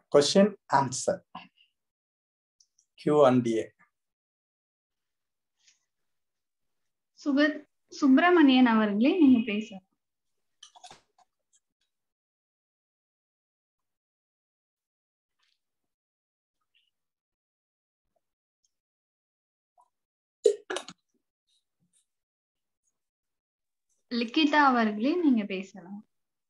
Question answer Q and A சுப சுப்பிரமணியன் அவர்களே நீங்க பேசலாம் லிக்கிதா அவர்களே நீங்க பேசலாம்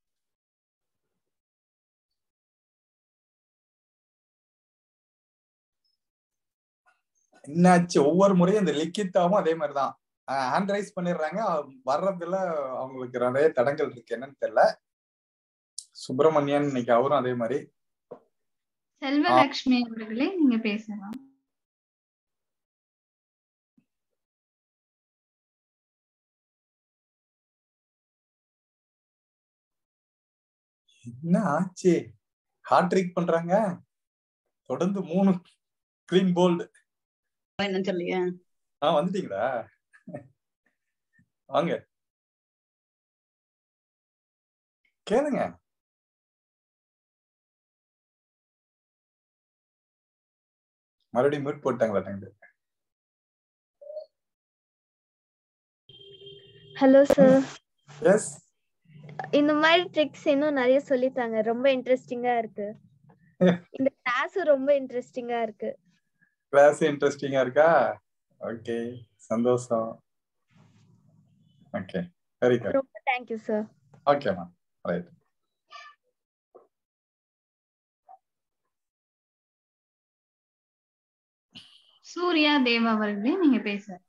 என்னாச்சு ஒவ்வொரு முறையும் இந்த லிக்கித்தாவும் அதே மாதிரிதான் ஹேண்ட் ரைஸ் பண்ணிடுறாங்க வர்றதுல அவங்களுக்கு நிறைய தடங்கள் இருக்கு என்னன்னு தெரியல சுப்பிரமணியன் இன்னைக்கு அவரும் அதே மாதிரி செல்வலட்சுமி அவர்களே நீங்க பேசலாம் என்ன ஆச்சு ஹாட்ரிக் பண்றாங்க தொடர்ந்து மூணு கிரீன் போல்டு என்னன்னு சொல்லியா ஆ வந்துட்டீங்களா வாங்க கேளுங்க மறுபடியும் மியூட் போட்டாங்களா ஹலோ சார் எஸ் இந்த மாதிரி ட்ரிக்ஸ் இன்னும் நிறைய சொல்லித்தாங்க ரொம்ப இன்ட்ரெஸ்டிங்கா இருக்கு இந்த கிளாஸும் ரொம்ப இன்ட்ரெஸ்டிங்கா இருக்கு கிளாஸ் இன்ட்ரெஸ்டிங்கா இருக்கா ஓகே சந்தோஷம் ஓகே வெரி குட் ரொம்ப thank you sir okay ma'am right Surya Dev அவர்களே நீங்க பேசலாம்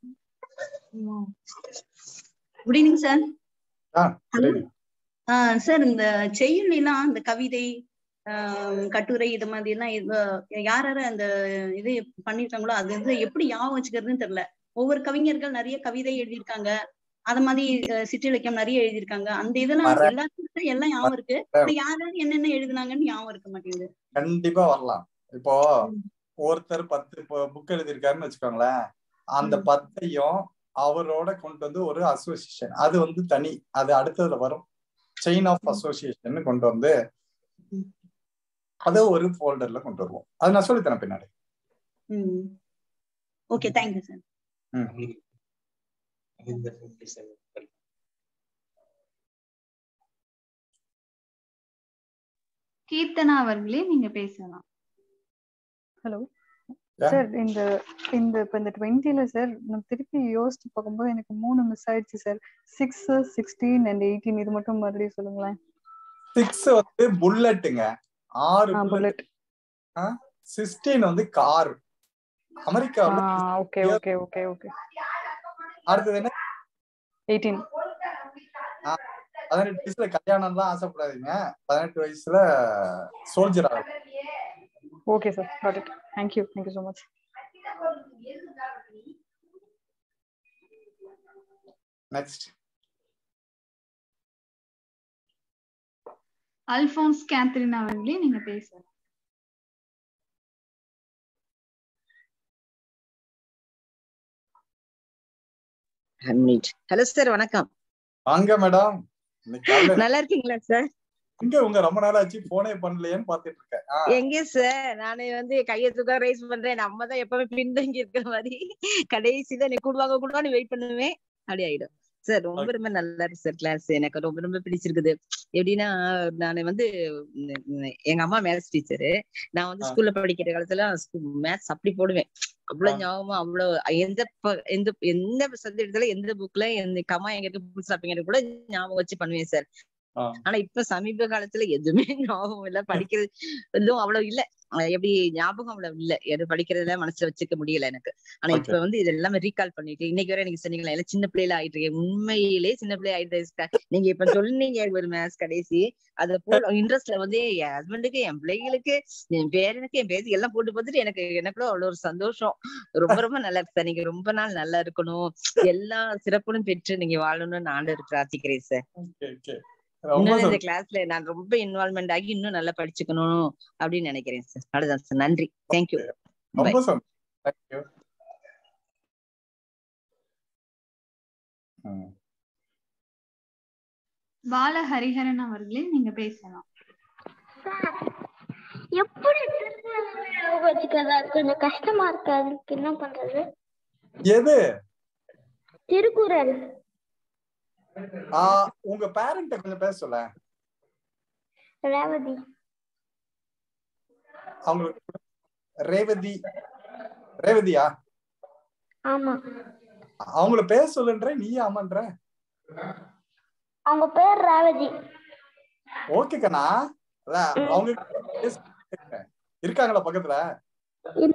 குட் ஈவினிங் சார் ஆ Hello. சரி சார் இந்த செய்யுள்லாம் இந்த கவிதை ஆஹ் கட்டுரை இது மாதிரி எல்லாம் இது- யார் யாரு அந்த இது பண்ணிருக்காங்களோ அது வந்து எப்படி ஞாபகம் வச்சுக்கிறதுன்னு தெரியல ஒவ்வொரு கவிஞர்கள் நிறைய கவிதை எழுதியிருக்காங்க அத மாதிரி அஹ், சிற்றிலக்கியம் நிறைய எழுதியிருக்காங்க அந்த இதெல்லாம் மர- எல்லாத்துக்கும் எல்லாம் ஞாபகம் இருக்கு ஆனா யார் யார் என்னென்ன எழுதுனாங்கன்னு ஞாபகம் இருக்க மாட்டேங்குது கண்டிப்பா வரலாம் இப்போ ஒருத்தர் பத்து புக் எழுதியிருக்காருன்னு வச்சுக்கோங்களேன் அந்த ம். பத்தையும் அவரோட கொண்டு வந்து ஒரு அசோசியேஷன் அது வந்து தனி அது அடுத்ததுல வரும் செயின் ஆஃப் அசோசியேஷன் கொண்டு வந்து ம். அதை ஒரு ஃபோல்டர்ல கொண்டு வருவோம் அது நான் சொல்லித்தரேன் பின்னாடி ம் ஓகே தேங்க்யூ சார் ம். கீர்த்தனா அவர்களே நீங்க பேசலாம் ஹலோ Yeah. சார் இந்த இந்த இப்போ இந்த டுவெண்ட்டில சார் நான் திருப்பி யோசிச்சு பார்க்கும்போது எனக்கு மூணு மிஸ் ஆயிடுச்சு sir six sixteen and eighteen இது மட்டும் மறுபடியும் சொல்லுங்களேன் சிக்ஸ் வந்து புல்லட்டுங்க ஆறு ஆ புல்லட் புல்லட் சிக்ஸ்டீன் வந்து கார் ஆ அமெரிக்காவில் ஓகே ஓகே ஓகே ஓகே அடுத்தது என்ன எயிட்டீன் பதினெட்டு வயசுல கல்யாணம் தான் ஆசைப்படாதீங்க பதினெட்டு வயசுல சோல்ஜர் ஆகும் okay sir got it thank you thank you so much next Alphonse Catherine அவர்களே நீங்க பேசலாம் ஹலோ சார் வணக்கம் வாங்க மேடம் இன்னைக்கு காலையில நல்லா இருக்கீங்களா சார் எங்க உங்க ரொம்ப நாள் ஆச்சு போனே பண்ணலையேன்னு பாத்துட்டு இருக்கேன் ஆ, எங்க சார் நானு வந்து கையை தூக்க ரைஸ் பண்றேன் நம்ம தான் எப்பவுமே பின்தங்கி இருக்கிற மாதிரி கடைசியில நீ கூடுவாங்க கூடுவான்னு வெயிட் பண்ணுவேன் அப்படி ஆயிடும் சார் ரொம்ப ரொம்ப நல்லா இருக்கு சார் கிளாஸ் எனக்கு ரொம்ப ரொம்ப பிடிச்சிருக்குது எப்படின்னா நான் வந்து உம், உம், எங்க அம்மா மேத்ஸ் டீச்சரு நான் வந்து ஆ. ஸ்கூல்ல படிக்கிற காலத்துல மேத்ஸ் அப்படி போடுவேன் அவ்வளவு ஆ. ஞாபகமா அவ்வளவு எந்த ப- எந்த எந்த சப்ஜெக்ட்ல எந்த புக்ல எந்த கமா எங்க இருக்கு புதுசா அப்படிங்கிறது கூட ஞாபகம் வச்சு பண்ணுவேன் சார் ஆ. ஆனா இப்ப சமீப காலத்துல எதுவுமே ஞாபகம் இல்ல படிக்கிறது எதுவும் அவ்வளவு இல்ல அஹ் எப்படி ஞாபகம் அவ்வளவு இல்ல எது படிக்கிறதுல மனசுல வச்சுக்க முடியல எனக்கு ஆனா இப்ப Okay. வந்து இது எல்லாமே ரீகால் பண்ணிட்டு இன்னைக்கு வரை நீங்க சொன்னீங்களா எல்லாம் சின்ன பிள்ளைல ஆயிட்டு இருக்கேன் உண்மையிலே சின்ன பிள்ளை ஆயிட்டு இருக்கேன். நீங்க இப்ப சொன்னீங்க ஒரு மேத்ஸ் கடைசி அத போல இன்ட்ரெஸ்ட்ல வந்து என் ஹஸ்பண்டுக்கு என் பிள்ளைகளுக்கு என் பேரனுக்கு என் பேசி எல்லாம் போட்டு பார்த்துட்டு எனக்கு எனக்குள்ள அவ்வளவு ஒரு சந்தோஷம் ரொம்ப ரொம்ப நல்லா இருக்கு சார் நீங்க ரொம்ப நாள் நல்லா இருக்கணும் எல்லா சிறப்புகளும் பெற்று நீங்க வாழணும்னு நானும் பிரார்த்திக்கிறேன் சார் okay, okay. ரொம்ப இன்னும் இந்த சந்தோஷம். கிளாஸ்ல நான் ரொம்ப இன்வால்மெண்ட் ஆகி இன்னும் நல்லா படிச்சுக்கணும் அப்படின்னு நினைக்கிறேன் சார் அவ்வளவுதான் சார் நன்றி தேங்க்யூ ரொம்ப சந்தோஷம் தேங்க்யூ பால ஹரிஹரன் அவர்களே நீங்க பேசலாம் எப்படி திருக்குறள் ஞாபகம் வச்சுக்கிறதா கொஞ்சம் கஷ்டமா இருக்கு அதுக்கு என்ன பண்றது எது திருக்குறள் ஆஹ் உங்க பேரண்ட கொஞ்சம் பேச சொல்ல ரேவதி அவங்களுக்கு ரேவதி ரேவதியா ஆமா அவங்கள பேச சொல்லுன்ற நீ ஆமான்ற அவங்க பேர் ரேவதி ஓகே கண்ணா அதான் அவங்க பேச- இருக்காங்களா பக்கத்துல இல்ல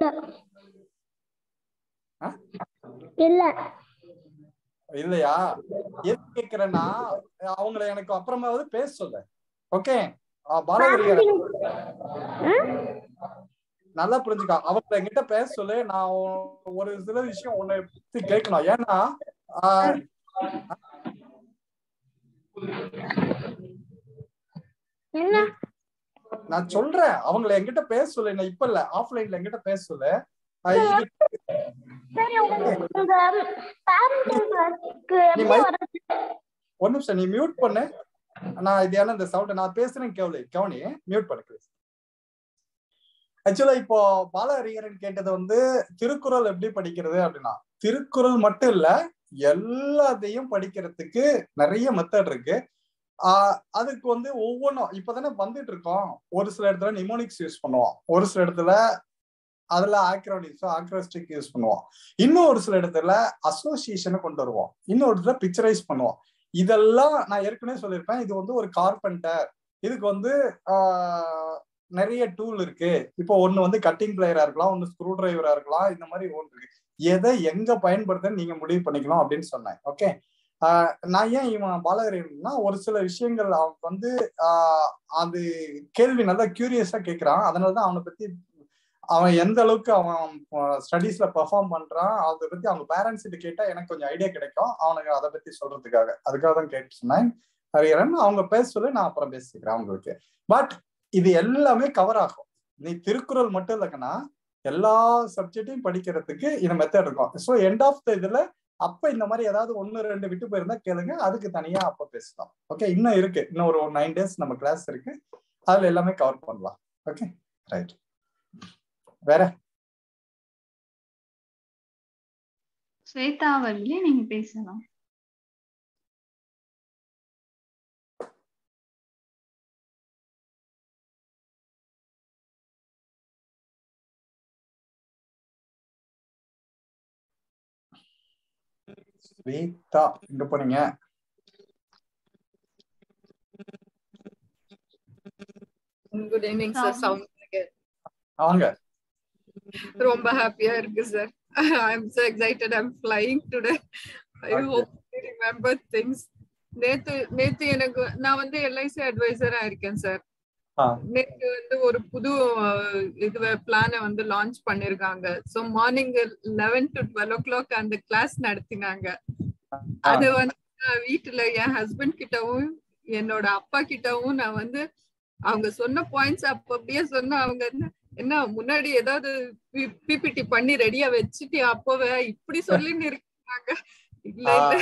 ஆ? இல்ல இல்லையா எது கேக்குறேன்னா அவங்கள எனக்கு அப்புறமாவது பேச சொல்லு ஓகே பாலகிரி நல்லா புரிஞ்சுக்கோ அவங்கள என்கிட்ட பேச சொல்லு நான் உ- ஒரு சில விஷயம் உன்னை பத்தி கேட்கணும் ஏன்னா ஆஹ், என்ன நான் சொல்றேன் அவங்கள என்கிட்ட பேச சொல்லு நான் இப்ப இல்ல ஆஃப்லைன்ல என்கிட்ட பேச சொல்லு ஆஹ், இது- சரி உங்களுக்கு இந்த பேரண்டிங் கிளாஸ்க்கு நீ எப்படி மை- வர்றது ஒரு நிமிஷம் நீ மியூட் பண்ணு நான் இது ஏன்னா இந்த சவுண்ட் நான் பேசுறேன் கேவலி கவனி மியூட் பண்ணு ஆக்சுவலா இப்போ பாலஹரிகரன் கேட்டது வந்து திருக்குறள் எப்படி படிக்கிறது அப்படின்னா திருக்குறள் மட்டும் இல்ல எல்லாத்தையும் படிக்கிறதுக்கு நிறைய மெத்தட் இருக்கு ஆஹ் அதுக்கு வந்து ஒவ்வொன்றும் இப்பதானே வந்துட்டு இருக்கோம் ஒரு சில இடத்துல நிமோனிக்ஸ் யூஸ் பண்ணுவோம் ஒரு சில இடத்துல அதுல ஆக்ரோனிக்ஸோ ஆக்ரோஸ்டிக் யூஸ் பண்ணுவோம் இன்னும் ஒரு சில இடத்துல அசோசியேஷனை கொண்டு வருவோம் இன்னும் ஒரு இடத்துல பிக்சரைஸ் பண்ணுவோம் இதெல்லாம் நான் ஏற்கனவே சொல்லியிருப்பேன் இது வந்து ஒரு கார்பெண்டர் இதுக்கு வந்து ஆஹ், நிறைய டூல் இருக்கு இப்போ ஒண்ணு வந்து கட்டிங் பிளேயரா இருக்கலாம் ஒன்னு ஸ்க்ரூ டிரைவரா இருக்கலாம் இந்த மாதிரி ஒன்று இருக்கு எதை எங்க பயன்படுத்தன்னு நீங்க முடிவு பண்ணிக்கலாம் அப்படின்னு சொன்னேன் ஓகே நான் ஏன் இவன் பாலகரன்னா ஒரு சில விஷயங்கள் அவன் வந்து ஆஹ், அது கேள்வி நல்லா கியூரியஸா கேட்கறான் அதனாலதான் அவனை பத்தி அவன் எந்த அளவுக்கு அவன் ஸ்டடீஸ்ல பெர்ஃபார்ம் பண்றான் அதை பத்தி அவங்க பேரண்ட்ஸ் கிட்ட கேட்டா எனக்கு கொஞ்சம் ஐடியா கிடைக்கும் அவனுக்கு அதை பத்தி சொல்றதுக்காக அதுக்காக தான் கேட்டு சொன்னேன் ஹரிஹரன் அவங்க பேச சொல்லி நான் அப்புறம் பேசிக்கிறேன் அவங்களுக்கு பட் இது எல்லாமே கவர் ஆகும் நீ திருக்குறள் மட்டும் இல்லைக்கன்னா எல்லா சப்ஜெக்டையும் படிக்கிறதுக்கு இந்த மெத்தட் இருக்கும் ஸோ எண்ட் ஆஃப் த இதுல அப்ப இந்த மாதிரி ஏதாவது ஒன்னு ரெண்டு விட்டு போயிருந்தா கேளுங்க அதுக்கு தனியா அப்ப பேசலாம் ஓகே இன்னும் இருக்கு இன்னும் ஒரு நைன் டேஸ் நம்ம கிளாஸ் இருக்கு அதுல எல்லாமே கவர் பண்ணலாம் ஓகே ரைட் வேற ஸ்வேதா அவர்களே நீங்க பேசலாம் ஸ்வேதா எங்க போனீங்க குட் ஈவினிங் சார் சவுண்ட் அவங்க ரொம்ப ஹாப்பியா இருக்கு sir I am so excited i'm flying today i Okay. hope you remember things நேத்து நேத்து எனக்கு நான் வந்து எல்ஐசி அட்வைசரா இருக்கேன் சார் ஆ. நேத்து வந்து ஒரு புது அஹ், இது பிளானை வந்து லான்ச் பண்ணிருக்காங்க so morning eleven to twelve o'clock அந்த கிளாஸ் நடத்தினாங்க அது வந்து நான் வீட்டுல என் ஹஸ்பண்ட் கிட்டவும் என்னோட அப்பா கிட்டவும் நான் வந்து அவங்க சொன்ன பாயிண்ட்ஸ் அப்ப அப்படியே சொன்ன அவங்க என்ன என்ன முன்னாடி ஏதாவது பிபிடி பண்ணி ரெடியா வச்சுட்டு அப்பவே இப்படி சொல்லின்னு இருக்காங்க இல்ல இல்ல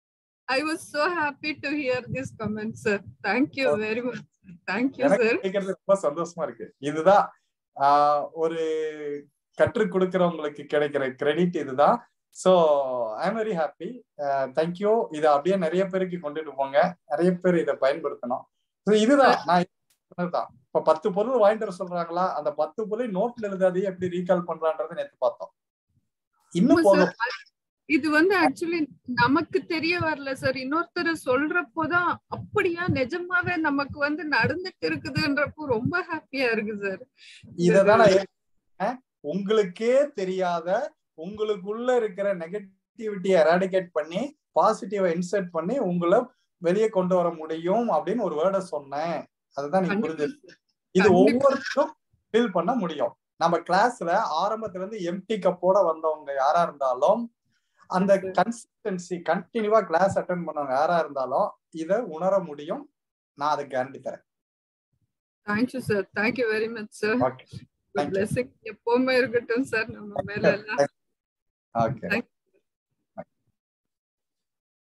I was so happy to hear this comment sir thank you very much thank you எனக்கு சார் கேட்கறது ரொம்ப சந்தோஷமா இருக்கு இதுதான் ஆஹ் ஒரு கற்றுக் கொடுக்கறவங்களுக்கு கிடைக்கிற கிரெடிட் இதுதான் so I am very happy thank you இதை அப்படியே நிறைய பேருக்கு கொண்டுட்டு போங்க நிறைய பேர் இதை பயன்படுத்தணும் So இதுதான் நான் சொன்னதுதான் இப்ப பத்து பொருள் வாங்கிட்டு வர சொல்றாங்களா அந்த பத்து பொருள் நோட்ல எழுதாதையே எப்படி ரீகால் பண்றான்றதை நேத்து பார்த்தோம் இன்னும் போக இது வந்து ஆக்சுவலி நமக்கு தெரிய வரல சார் இன்னொருத்தர் சொல்றப்போதான் அப்படியா நிஜமாவே நமக்கு வந்து நடந்துட்டு இருக்குதுன்றப்போ ரொம்ப ஹாப்பியா இருக்கு சார் இததான் நான் ஏற்கனவே உங்களுக்கே தெரியாத உங்களுக்குள்ள இருக்கிற நெகட்டிவிட்டியை எராடிகேட் பண்ணி பாசிட்டிவ இன்சர்ட் பண்ணி உங்களை வெளியே கொண்டு வர முடியும் அப்படின்னு ஒரு வேர்டை சொன்னேன் அதுதான் நீங்க புரிஞ்சு இது கண்டிப்பா. ஒவ்வொருத்தரும் ஃபீல் பண்ண முடியும் நம்ம கிளாஸ்ல ஆரம்பத்துல இருந்து எம்டி கப்போட வந்தவங்க யாரா இருந்தாலும் அந்த கன்சிஸ்டன்சி கண்டினியூவா கிளாஸ் அட்டன் பண்ணவங்க யாரா இருந்தாலும் இத உணர முடியும் நான் அதை கேரண்டி தரேன் thank you sir thank you very much sir okay Thank you. Blessing எப்பவுமே இருக்கட்டும் சார் நம்ம மேல எல்லாம் ஓகே Thank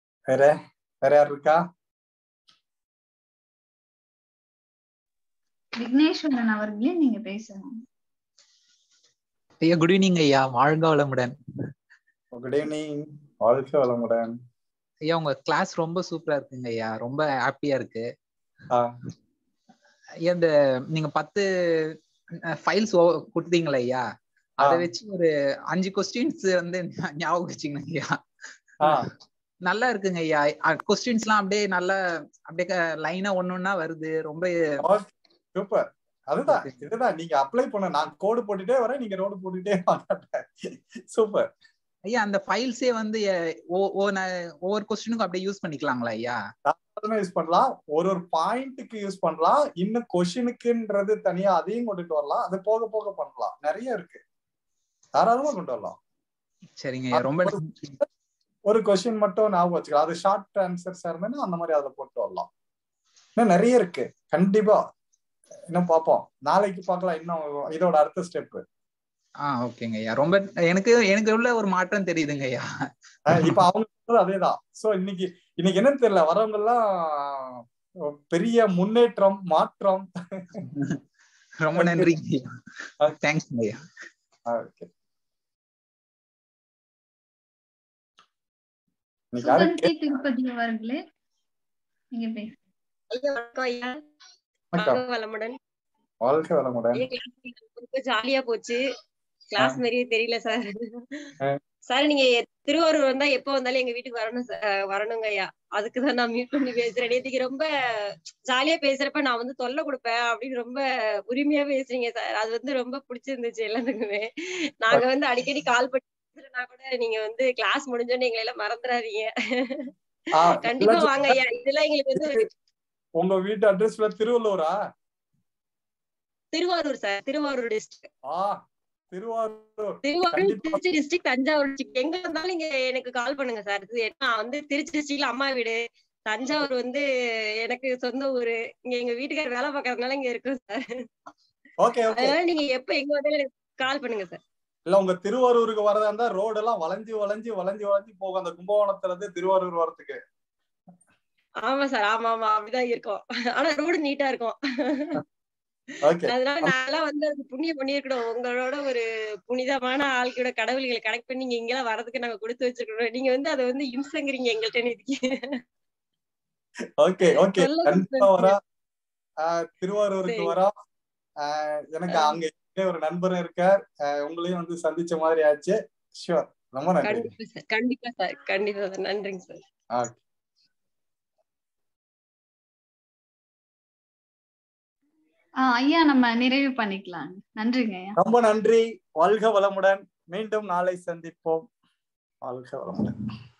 வேற வேற யார் இருக்கா விக்னேஸ்வரன் அவர்களே நீங்க பேசலாம் ஐயா குட் ஈவினிங் ஐயா வாழ்க வளமுடன் குட் ஈவினிங் வாழ்க வளமுடன் ஐயா உங்க கிளாஸ் ரொம்ப சூப்பரா இருக்குங்க ஐயா ரொம்ப ஹாப்பியா இருக்கு ஆ, ஐயா இந்த நீங்க பத்து ஃபைல்ஸ் கொடுத்தீங்களா ஐயா அத ஆ. வச்சு ஒரு அஞ்சு கொஸ்டின்ஸ் வந்து ஞா- ஞாபகம் வச்சுங்க ஐயா ஆ, நல்லா இருக்குங்க ஐயா கொஸ்டின்ஸ் எல்லாம் அப்படியே நல்லா அப்படியே லைனா ஒன்னொன்னா வருது ரொம்ப சூப்பர் அதுதான் இதுதான் நீங்க அப்ளை பண்ண நான் கோடு போட்டுட்டே வரேன் நீங்க ரோடு போட்டுட்டே வாங்க சூப்பர் ஐயா அந்த ஃபைல்ஸே வந்து அஹ், ஒ- ஒ- ந- ஒவ்வொரு கொஸ்டினுக்கும் அப்படியே யூஸ் பண்ணிக்கலாங்களா ஐயா யூஸ் பண்ணலாம் ஒரு ஒரு பாயிண்ட்டுக்கு யூஸ் பண்ணலாம் இன்னும் கொஷினுக்குன்றது தனியா அதையும் கொண்டுட்டு வரலாம் அது போக போக பண்ணலாம் நிறைய இருக்கு தாராளமா கொண்டு வரலாம் சரிங்க ஐயா ரொம்ப ஒரு கொஸ்டின் மட்டும் ஞாபகம் வச்சுக்கலாம் அது ஷார்ட் ஆன்சர்ஸா இருந்ததுன்னா அந்த மாதிரி அதுல போட்டு வரலாம் இன்னும் நிறைய இருக்கு கண்டிப்பா இன்னும் பார்ப்போம் நாளைக்கு பார்க்கலாம் இன்னும் இதோட அடுத்த ஸ்டெப் ஆ ஓகேங்க ஐயா ரொம்ப எனக்கு எனக்கு உள்ள ஒரு மாற்றம் தெரியுதுங்க ஐயா இப்ப அவங்க சொல்றது அதேதான் சோ இன்னைக்கு இன்னைக்கு என்னன்னு தெரியல வரவங்க எல்லாம் பெரிய முன்னேற்றம் மாற்றம் ரொம்ப நன்றிங்க ஐயா தேங்க்ஸ் ஐயா ஓகே இன்னைக்கு யாரு சுகந்தி திருப்பதி அவர்களே நீங்க பேச ஐயா வணக்கம் ஐயா வணக்கம். வாழ்க வளமுடன் வாழ்க்கை வளமுடன் ஐயா, class ரொம்ப ஜாலியா போச்சு கிளாஸ் மாதிரியே தெரியல சார் ஆ. சார் நீங்க திருவாரூர் வந்தா எப்ப வந்தாலும் எங்க வீட்டுக்கு வரணும் sir. அஹ் வரணுங்க ஐயா அதுக்குதான் நான் மீட் பண்ணி பேசுறேன் நேத்துக்கு ரொம்ப ஜாலியா பேசுறப்ப நான் வந்து தொல்லை கொடுப்பேன் அப்படின்னு ரொம்ப உரிமையா பேசுறீங்க சார் அது வந்து ரொம்ப பிடிச்சிருந்துச்சு எல்லாத்துக்குமே நாங்க வந்து அடிக்கடி கால் பண்ணி பேசுறேன்னா கூட நீங்க வந்து கிளாஸ் முடிஞ்சோன்னு எங்களை எல்லாம் மறந்துடாதீங்க ஆ, கண்டிப்பா இல்ல வாங்க ஐயா இதெல்லாம் எங்களுக்கு வந்து ஒரு உங்க வீட்டு அட்ரஸ்ல திருவள்ளூரா திருவாரூர் சார் திருவாரூர் டிஸ்ட்ரிக்ட் ஆ திருவாரூர் திருவாரூர் கண்டிப்பா திருச்சி டிஸ்ட்ரிக்ட் தஞ்சாவூர் district. எங்க இருந்தாலும் நீங்க எனக்கு கால் பண்ணுங்க சார் நான் வந்து திருச்சி டிஸ்ட்ரிக்ட்ல அம்மா வீடு தஞ்சாவூர் வந்து எனக்கு சொந்த ஊரு இங்க எங்க வீட்டுக்காரர் வேலை பார்க்கறதுனால இங்க இருக்கோம் சார் ஓகே ஓகே அதனால நீங்க எப்ப எங்க வந்தாலும் எனக்கு கால் பண்ணுங்க சார் இல்ல உங்க திருவாரூருக்கு வரதா இருந்தா ரோடு எல்லாம் வளைஞ்சு வளைஞ்சு வளைஞ்சு வளைஞ்சு போகும் அந்த கும்பகோணத்துல இருந்து திருவாரூர் வரதுக்கு ஆமா சார் ஆமா ஆமா அப்படிதான் இருக்கும் ஆனா ரோடு நீட்டா இருக்கும் ஓகே அதனால நான்லாம் வந்து அது புண்ணியம் பண்ணிருக்கணும் உங்களோட ஒரு புனிதமான ஆள்களோட கடவுள்களை கனெக்ட் பண்ணி நீங்க இங்கெல்லாம் வரதுக்கு நாங்க கொடுத்து வச்சிருக்கணும் நீங்க வந்து அதை வந்து இம்சங்கிறீங்க எங்கள்கிட்ட இன்னைக்கு ஓகே ஓகே சொல்ல கண்டிப்பா கொடுத்து வரா ஆஹ் திருவாரூருக்கு சரி. வரா ஆஹ் எனக்கு அங்க ஏற்கனவே ஒரு நண்பரும் இருக்கார் ஆஹ் உங்களையும் வந்து சந்திச்ச மாதிரி ஆச்சு ஷூர் ரொம்ப நன்றி கண்டிப்பா சார் கண்டிப்பா சார் கண்டிப்பா சார் நன்றிங்க சார் ஓகே ஆஹ் ஐயா நம்ம நிறைவு பண்ணிக்கலாம் நன்றிங்க ஐயா ரொம்ப நன்றி வாழ்க வளமுடன் மீண்டும் நாளை சந்திப்போம் வாழ்க வளமுடன்